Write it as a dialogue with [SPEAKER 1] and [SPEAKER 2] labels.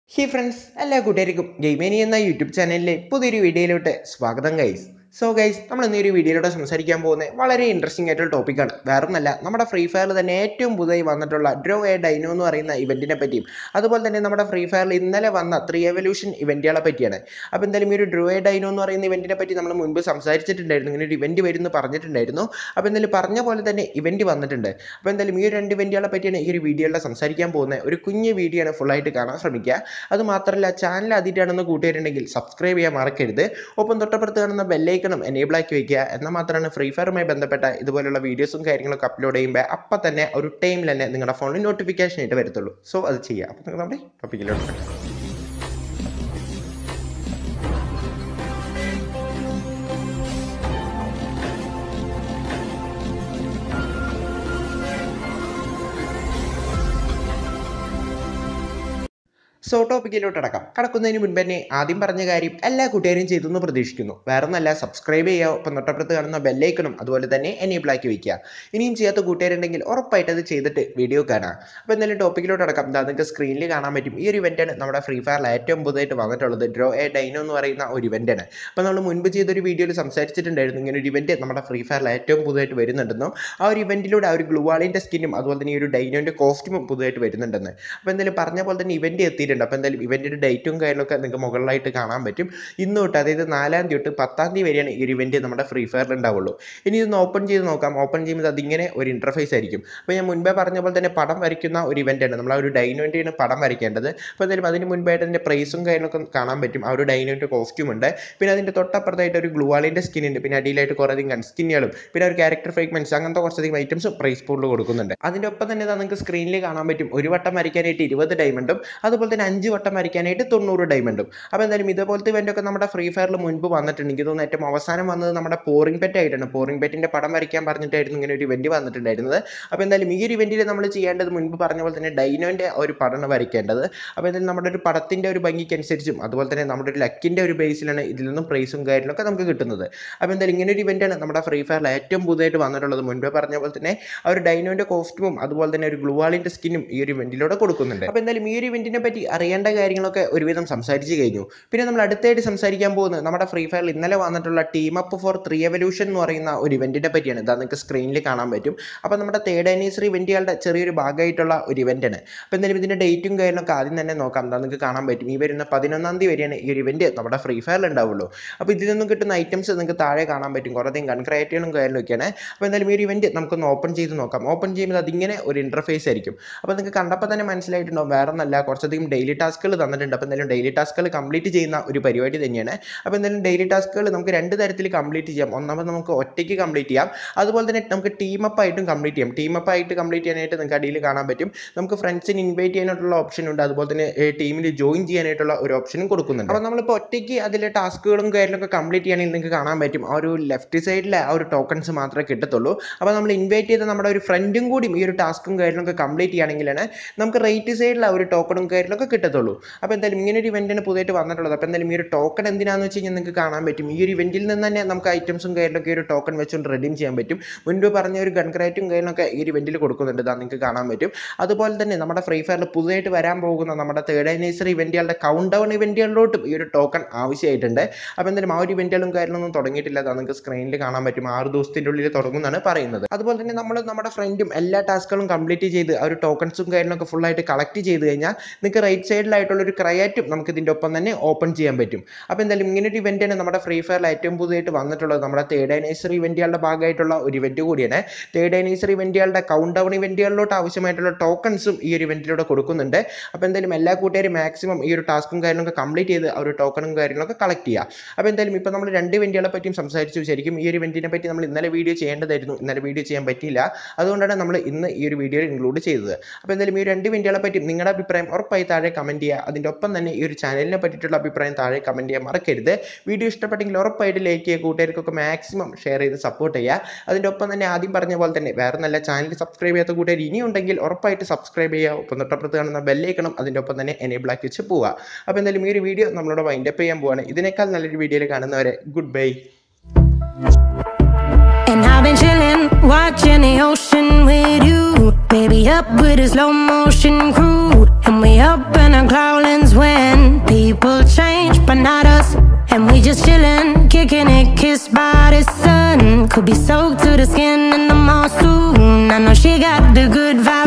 [SPEAKER 1] He friends എല്ലാ കൂട്ടുകാർക്കും ഗെയിമേനി എന്ന യൂട്യൂബ് ചാനലിലെ പുതിയൊരു വീഡിയോയിലോട്ട് സ്വാഗതം ഗൈസ് സോ ഗൈസ് നമ്മൾ ഇന്ന് ഈ ഒരു വീഡിയോയിലൂടെ സംസാരിക്കാൻ പോകുന്നത് വളരെ ഇൻട്രസ്റ്റിംഗ് ആയിട്ടുള്ള ടോപ്പിക്കാണ് വേറൊന്നല്ല നമ്മുടെ ഫ്രീ ഫയറിൽ തന്നെ ഏറ്റവും പുതുതായി വന്നിട്ടുള്ള ഡ്രോ എ ഡൈനോ എന്ന് പറയുന്ന ഇവൻറ്റിനെ പറ്റിയും അതുപോലെ തന്നെ നമ്മുടെ ഫ്രീ ഫയറിൽ ഇന്നലെ വന്ന ത്രീ എവല്യൂഷൻ ഇവൻറ്റുകളെ പറ്റിയാണ് അപ്പോൾ എന്തായാലും ഈ ഒരു ഡ്രോ എ ഡൈനോ എന്ന് പറയുന്ന ഇവൻറ്റിനെ പറ്റി നമ്മൾ മുൻപ് സംസാരിച്ചിട്ടുണ്ടായിരുന്നു ഇങ്ങനെ ഒരു ഇവൻറ്റ് വരുമെന്ന് പറഞ്ഞിട്ടുണ്ടായിരുന്നു അപ്പോൾ എന്തായാലും പറഞ്ഞ പോലെ തന്നെ ഇവൻറ്റ് വന്നിട്ടുണ്ട് അപ്പോൾ എന്തായാലും ഈ ഒരു രണ്ട് ഇവൻറ്റുകളെ പറ്റിയാണ് ഈ ഒരു വീഡിയോയിൽ സംസാരിക്കാൻ പോകുന്നത് ഒരു കുഞ്ഞ് വീഡിയോ ആണ് ഫുള്ളായിട്ട് കാണാൻ ശ്രമിക്കുക അത് മാത്രമല്ല ചാനൽ ആദ്യമായിട്ടാണെന്ന് കൂട്ടുകാരുണ്ടെങ്കിൽ സബ്സ്ക്രൈബ് ചെയ്യാൻ മറക്കരുത് ഒപ്പം തൊട്ടപ്പുറത്ത് കാണുന്ന ബെല്ലൈക്കണും എനേബിൾ ആക്കി വെക്കുക എന്നാൽ മാത്രമാണ് ഫ്രീ ഫയറുമായി ബന്ധപ്പെട്ട ഇതുപോലുള്ള വീഡിയോസും കാര്യങ്ങളൊക്കെ അപ്ലോഡ് ചെയ്യുമ്പോൾ അപ്പം തന്നെ ഒരു ടൈമിൽ തന്നെ നിങ്ങളുടെ ഫോണിൽ നോട്ടിഫിക്കേഷൻ ആയിട്ട് വരത്തുള്ളൂ സോ അത് ചെയ്യുക അപ്പോൾ നിങ്ങൾ നമ്മുടെ ടോപ്പിക്കിലോട്ട് കിടക്കാം സോ ടോപ്പിക്കിലോട്ട് അടക്കാം കടക്കുന്നതിന് മുൻപ് തന്നെ ആദ്യം പറഞ്ഞ കാര്യം എല്ലാ കൂട്ടുകാരും ചെയ്തു എന്ന് പ്രതീക്ഷിക്കുന്നു വേറെ ഒന്നല്ല സബ്സ്ക്രൈബ് ചെയ്യുക ഒപ്പം തൊട്ടപ്പുറത്ത് കാണുന്ന ബെല്ലൈക്കണും അതുപോലെ തന്നെ എനേബിൾ ആക്കി വയ്ക്കുക ഇനിയും ചെയ്യാത്ത കൂട്ടുകാരുണ്ടെങ്കിൽ ഉറപ്പായിട്ട് അത് ചെയ്തിട്ട് വീഡിയോ കാണാം അപ്പോൾ എന്തായാലും ടോപ്പിക്കിലോട്ട് അടക്കാം ഇതാ നിങ്ങൾക്ക് സ്ക്രീനിൽ കാണാൻ പറ്റും ഈ ഒരു ഇവൻ്റാണ് നമ്മുടെ ഫ്രീ ഫയറിൽ ഏറ്റവും പുതുതായിട്ട് വന്നിട്ടുള്ളത് ഡ്രോ എ ഡൈനോ എന്ന് പറയുന്ന ഒരു ഇവൻ്റാണ് അപ്പോൾ നമ്മൾ മുൻപ് ചെയ്തൊരു വീഡിയോയിൽ സംസാരിച്ചിട്ടുണ്ടായിരുന്നു ഇങ്ങനെ ഒരു ഇവൻറ്റ് നമ്മുടെ ഫ്രീ ഫയറിൽ ഏറ്റവും പുതുതായിട്ട് വരുന്നുണ്ടെന്നും ആ ഒരു ഇവൻറ്റിലൂടെ ആ ഒരു ഗ്ലുവാളിൻ്റെ സ്കിന്നും അതുപോലെ തന്നെ ഈ ഒരു ഡൈനോൻ്റെ കോസ്റ്റ്യൂമും പുതുതായിട്ട് വരുന്നുണ്ടെന്ന് അപ്പോൾ എന്തായാലും പറഞ്ഞ പോലെ തന്നെ ഇവൻറ്റ് എത്തിയിട്ടുണ്ട് അപ്പോൾ എന്തായാലും ഇവൻറ്റിൻ്റെ ഡേറ്റും കാര്യങ്ങളൊക്കെ നിങ്ങൾക്ക് മുകളിലായിട്ട് കാണാൻ പറ്റും ഇന്ന് തൊട്ട് അതായത് നാലാം തീയതി തൊട്ട് പത്താം തീയതി വരെയാണ് ഈ ഒരു ഇവൻറ്റ് നമ്മുടെ ഫ്രീ ഫയറിൽ ഉണ്ടാവുള്ളൂ ഇനി ഇതൊന്ന് ഓപ്പൺ ചെയ്ത് നോക്കാം ഓപ്പൺ ചെയ്യുമ്പോൾ അതിങ്ങനെ ഒരു ഇൻ്റർഫേസ് ആയിരിക്കും അപ്പോൾ ഞാൻ മുൻപേ പറഞ്ഞ പോലെ തന്നെ പടം വരയ്ക്കുന്ന ഒരു ഇവൻ്റാണ് നമ്മൾ ആ ഒരു ഡൈനോൻ്റെയാണ് പടം വരയ്ക്കേണ്ടത് അപ്പോൾ എന്തായാലും അതിന് മുൻപായിട്ട് അതിൻ്റെ പ്രൈസും കാര്യങ്ങളൊക്കെ കാണാൻ പറ്റും ആ ഒരു ഡൈനോൻ്റെ കോസ്റ്റ്യൂം ഉണ്ട് പിന്നെ അതിൻ്റെ തൊട്ടപ്പുറത്തായിട്ട് ഒരു ഗ്ലൂവാളിൻ്റെ സ്കിൻ ഉണ്ട് പിന്നെ അടിയിലായിട്ട് കുറേയധികം ഗൺ സ്കിന്നുകളും പിന്നെ ഒരു ക്യാരക്ടർ ഫ്രേഗ്മെൻറ്റ്സ് അങ്ങനത്തെ കുറച്ചധികം ഐറ്റംസും പ്രൈസ് പൂളിൽ കൊടുക്കുന്നുണ്ട് അതിൻ്റെ ഒപ്പം തന്നെ ഇതാ നിങ്ങൾക്ക് സ്ക്രീനിൽ കാണാൻ പറ്റും ഒരു വട്ടം വരയ്ക്കാനായിട്ട് ഇരുപത് ഡയമണ്ടും അതുപോലെ തന്നെ അഞ്ച് വട്ടം വരയ്ക്കാനായിട്ട് തൊണ്ണൂറ് ഡയമണ്ടും അപ്പോൾ എന്തായാലും ഇതുപോലത്തെ ഇവൻ്റൊക്കെ നമ്മുടെ ഫ്രീ ഫയറിൽ മുൻപ് വന്നിട്ടുണ്ട് എനിക്ക് തോന്നുന്നു ഏറ്റവും അവസാനം വന്നത് നമ്മുടെ പോറിംഗ് പെറ്റ് ആയിട്ടാണ് പോറിംഗ് പെറ്റിൻ്റെ പടം വരയ്ക്കാൻ പറഞ്ഞിട്ടായിരുന്നു ഇങ്ങനെ ഒരു ഇവൻറ്റ് വന്നിട്ടുണ്ടായിരുന്നത് അപ്പോൾ എന്തായാലും ഈ ഒരു ഇവൻറ്റിൽ നമ്മൾ ചെയ്യേണ്ടത് മുൻപ് പറഞ്ഞ പോലെ തന്നെ ഡൈനോൻ്റെ ഒരു പടമാണ് വരയ്ക്കേണ്ടത് അപ്പോൾ എന്തായാലും നമ്മുടെ ഒരു പടത്തിൻ്റെ ഒരു ഭംഗിക്കനുസരിച്ചും അതുപോലെ തന്നെ നമ്മുടെ ഒരു ലക്കിൻ്റെ ഒരു ബേസിലാണ് ഇതിൽ നിന്നും പ്രൈസും കാര്യങ്ങളൊക്കെ നമുക്ക് കിട്ടുന്നത് അപ്പോൾ എന്തായാലും ഇങ്ങനെ ഒരു ഇവൻ്റാണ് നമ്മുടെ ഫ്രീ ഫയറിൽ ഏറ്റവും പുതുതായിട്ട് വന്നിട്ടുള്ളത് മുൻപേ പറഞ്ഞ പോലെ തന്നെ ആ ഒരു ഡൈനോൻ്റെ കോസ്റ്റ്യൂമും അതുപോലെ തന്നെ ഒരു ഗ്ലൂവാളിൻ്റെ സ്കിന്നും ഈ ഒരു ഇവൻറ്റിലൂടെ കൊടുക്കുന്നുണ്ട് അപ്പോൾ എന്തായാലും ഈ ഒരു ഇവൻറ്റിനെ പറ്റി അറിയേണ്ട കാര്യങ്ങളൊക്കെ ഒരുവിധം സംസാരിച്ച് കഴിഞ്ഞു പിന്നെ നമ്മൾ അടുത്തായിട്ട് സംസാരിക്കാൻ പോകുന്നത് നമ്മുടെ ഫ്രീ ഫയറിൽ ഇന്നലെ വന്നിട്ടുള്ള team up four three evolution എന്ന് പറയുന്ന ഒരു ഇവൻറ്റിനെ പറ്റിയാണ് ഇതാ നിങ്ങൾക്ക് സ്ക്രീനിൽ കാണാൻ പറ്റും അപ്പോൾ നമ്മുടെ തേർഡ് ആനിവേഴ്സറി ഇവൻറ്റുകളുടെ ചെറിയൊരു ഭാഗമായിട്ടുള്ള ഒരു ഇവൻ്റാണ് അപ്പോൾ എന്തായാലും ഇതിൻ്റെ ഡേറ്റും കാര്യങ്ങളൊക്കെ ആദ്യം തന്നെ നോക്കാം എന്താ നിങ്ങൾക്ക് കാണാൻ പറ്റും ഈ വരുന്ന പതിനൊന്നാം തീയതി വരെയാണ് ഈ ഒരു ഇവൻറ്റ് നമ്മുടെ ഫ്രീ ഫയറിൽ ഉണ്ടാവുള്ളൂ അപ്പോൾ ഇതിൽ നിന്നും കിട്ടുന്ന ഐറ്റംസ് നിങ്ങൾക്ക് താഴെ കാണാൻ പറ്റും കുറേയധികം ഗൺ ക്രിയേറ്റുകളും കാര്യങ്ങളൊക്കെയാണ് അപ്പോൾ എന്തായാലും ഈ ഒരു ഇവൻറ്റ് നമുക്കൊന്ന് ഓപ്പൺ ചെയ്ത് നോക്കാം ഓപ്പൺ ചെയ്യുമ്പോൾ അതിങ്ങനെ ഒരു ഇൻ്റർഫേസ് ആയിരിക്കും അപ്പോൾ നിങ്ങൾക്ക് കണ്ടപ്പോൾ തന്നെ മനസ്സിലായിട്ടുണ്ടാവും വേറെ ഒന്നല്ല കുറച്ചധികം ഡെയിലി ടാസ്കുകൾ തന്നിട്ടുണ്ട് അപ്പോൾ എന്തായാലും ഡെയിലി ടാസ്കുകൾ കംപ്ലീറ്റ് ചെയ്യുന്ന ഒരു പരിപാടി തന്നെയാണ് അപ്പോൾ എന്തായാലും ഡെയിലി ടാസ്കുകൾ നമുക്ക് രണ്ട് തരത്തിൽ കംപ്ലീറ്റ് ചെയ്യാം ഒന്നാമത് നമുക്ക് ഒറ്റയ്ക്ക് കംപ്ലീറ്റ് ചെയ്യാം അതുപോലെ തന്നെ നമുക്ക് ടീം അപ്പ് ആയിട്ടും കംപ്ലീറ്റ് ചെയ്യാം ടീം അപ്പ് ആയിട്ട് കംപ്ലീറ്റ് ചെയ്യാനായിട്ട് നിങ്ങൾക്ക് അടിയിൽ കാണാൻ പറ്റും നമുക്ക് ഫ്രണ്ട്സിന് ഇൻവൈറ്റ് ചെയ്യാനായിട്ടുള്ള ഓപ്ഷൻ ഉണ്ട് അതുപോലെ തന്നെ ടീമിൽ ജോയിൻ ചെയ്യാനായിട്ടുള്ള ഒരു ഓപ്ഷനും കൊടുക്കുന്നുണ്ട് അപ്പോൾ നമ്മളിപ്പോൾ ഒറ്റയ്ക്ക് അതിലെ ടാസ്കുകളും കാര്യങ്ങളൊക്കെ കംപ്ലീറ്റ് ചെയ്യണമെങ്കിൽ നിങ്ങൾക്ക് കാണാൻ പറ്റും ആ ഒരു ലെഫ്റ്റ് സൈഡിലെ ആ ഒരു ടോക്കൺസ് മാത്രമേ കിട്ടത്തുള്ളൂ അപ്പോൾ നമ്മൾ ഇൻവൈറ്റ് ചെയ്ത നമ്മുടെ ഒരു ഫ്രണ്ടും കൂടി ഈ ഒരു ടാസ്കും കാര്യങ്ങളൊക്കെ കംപ്ലീറ്റ് ചെയ്യുകയാണെങ്കിലാണ് നമുക്ക് റൈറ്റ് സൈഡിൽ ആ ഒരു ടോക്കണും കാര്യങ്ങളൊക്കെ കിട്ടത്തുള്ളൂ അപ്പോൾ എന്തായാലും ഇങ്ങനെ ഒരു ഇവൻറ്റിന് പുതിയതായിട്ട് വന്നിട്ടുള്ളത് അപ്പോൾ എന്തായാലും ഈ ഒരു ടോക്കൺ എന്തിനാണെന്ന് വെച്ച് കഴിഞ്ഞാൽ നിങ്ങൾക്ക് കാണാൻ പറ്റും ഈ ഒരു ഇവൻറ്റിൽ നിന്ന് തന്നെ നമുക്ക് ഐറ്റംസും കാര്യങ്ങളൊക്കെ ഒരു ടോക്കൺ വെച്ചുകൊണ്ട് റെഡീം ചെയ്യാൻ പറ്റും മുൻപ് പറഞ്ഞ ഒരു ഗൺ ക്രേറ്റും കാര്യങ്ങളൊക്കെ ഈ ഒരു ഇവൻറ്റിൽ കൊടുക്കുന്നുണ്ട് ഇതാ നിങ്ങൾക്ക് കാണാൻ പറ്റും അതുപോലെ തന്നെ നമ്മുടെ ഫ്രീ ഫയറിൽ പുതുതായിട്ട് വരാൻ പോകുന്ന നമ്മുടെ തേർഡ് ആനിവേഴ്സറി ഇവൻറ്റുകളുടെ കൗണ്ട് ഡൗൺ ഇവൻറ്റുകളിലോട്ടും ഈ ഒരു ടോക്കൺ ആവശ്യമായിട്ടുണ്ട് അപ്പോൾ എന്തായാലും ആ ഒരു ഇവൻറ്റുകളും കാര്യങ്ങളൊന്നും തുടങ്ങിയിട്ടില്ല അതാ നിങ്ങൾക്ക് സ്ക്രീനിൽ കാണാൻ പറ്റും ആറ് ദിവസത്തിൻ്റെ ഉള്ളിൽ തുടങ്ങുമെന്നാണ് പറയുന്നത് അതുപോലെ തന്നെ നമ്മൾ നമ്മുടെ ഫ്രണ്ടും എല്ലാ ടാസ്കുകളും കംപ്ലീറ്റ് ചെയ്ത് ആ ഒരു ടോക്കൺസും കാര്യങ്ങളൊക്കെ ഫുള്ളായിട്ട് കളക്ട് ചെയ്ത് കഴിഞ്ഞാൽ നിങ്ങൾക്ക് റൈറ്റ് സൈഡിലായിട്ടുള്ള ഒരു ക്രയാറ്റും നമുക്ക് ഇതിൻ്റെ ഒപ്പം തന്നെ ഓപ്പൺ ചെയ്യാൻ പറ്റും അപ്പോൾ എന്തായാലും ഇങ്ങനെ ഒരു ഇവൻറ്റാണ് നമ്മുടെ ഫ്രീ ഫയറിൽ ഏറ്റവും പുതുതായിട്ട് വന്നിട്ടുള്ളത് നമ്മുടെ തേർഡ് ആനിവേഴ്സറി ഇവൻറ്റുകളുടെ ഭാഗമായിട്ടുള്ള ഒരു ഇവൻറ്റ് കൂടിയാണ് തേർഡ് ആനിവേഴ്സറി ഇവൻറ്റുകളുടെ കൗണ്ട് ഡൗൺ ഇവൻറ്റുകളിലോട്ട് ആവശ്യമായിട്ടുള്ള ടോക്കൺസും ഈ ഒരു ഇവൻറ്റിലൂടെ കൊടുക്കുന്നുണ്ട് അപ്പോൾ എന്തായാലും എല്ലാ കൂട്ടുകാരും മാക്സിമം ഈ ഒരു ടാസ്കും കാര്യങ്ങളൊക്കെ കംപ്ലീറ്റ് ചെയ്ത് ആ ഒരു ടോക്കണും കാര്യങ്ങളൊക്കെ കളക്ട് ചെയ്യുക അപ്പോൾ എന്തായാലും ഇപ്പോൾ നമ്മൾ രണ്ട് ഇവൻറ്റുകളെ പറ്റിയും സംസാരിച്ചു ശരിക്കും ഈ ഒരു ഇവൻറ്റിനെ പറ്റി നമ്മൾ ഇന്നലെ വീഡിയോ ചെയ്യേണ്ടതായിരുന്നു ഇന്നലെ വീഡിയോ ചെയ്യാൻ പറ്റിയില്ല അതുകൊണ്ടാണ് നമ്മൾ ഇന്ന് ഈ ഒരു വീഡിയോയിൽ ഇൻക്ലൂഡ് ചെയ്തത് അപ്പോൾ എന്തായാലും ഈ രണ്ട് ഇവൻറ്റുകളെ പറ്റി നിങ്ങളുടെ അഭിപ്രായം ഉറപ്പായി താഴെ കമൻറ്റ് ചെയ്യുക അതിൻ്റെ ഒപ്പം തന്നെ ഈ ഒരു ചാനലിനെ പറ്റിയിട്ടുള്ള അഭിപ്രായം താഴെ കമൻറ്റ് ചെയ്യാൻ മറക്കരുത് വീഡിയോ ഇഷ്ടപ്പെട്ടെങ്കിൽ ഉറപ്പായിട്ട് ലൈക്ക് ചെയ്യുക കൂട്ടുകാർക്കൊക്കെ മാക്സിമം ഷെയർ ചെയ്ത് സപ്പോർട്ട് ചെയ്യുക അതിൻ്റെ ഒപ്പം തന്നെ ആദ്യം പറഞ്ഞ പോലെ തന്നെ വേറെ നല്ല ചാനൽ സബ്സ്ക്രൈബ് ചെയ്യാത്ത കൂട്ടുകാർ ഇനിയുണ്ടെങ്കിൽ ഉറപ്പായിട്ട് സബ്സ്ക്രൈബ് ചെയ്യുക ഒപ്പം തൊട്ടപ്പുറത്ത് കാണുന്ന ബെല്ലൈക്കണം അതിൻ്റെ ഒപ്പം തന്നെ എനേബിൾ ആക്കി വെച്ച് പോവുക അപ്പോൾ എന്തായാലും ഈ ഒരു വീഡിയോ നമ്മളോട് വൈൻഡപ്പ് ചെയ്യാൻ പോവാണ് ഇതിനേക്കാൾ നല്ലൊരു വീഡിയോയിൽ കാണുന്നവരെ good bye
[SPEAKER 2] And I've been chillin', watching the ocean with you. Baby, up with a slow motion crew. And we up in our cloudlands when people change, but not us. And we just chillin', kicking it, kissed by the sun. Could be soaked to the skin in the mall soon. I know she got the good vibe.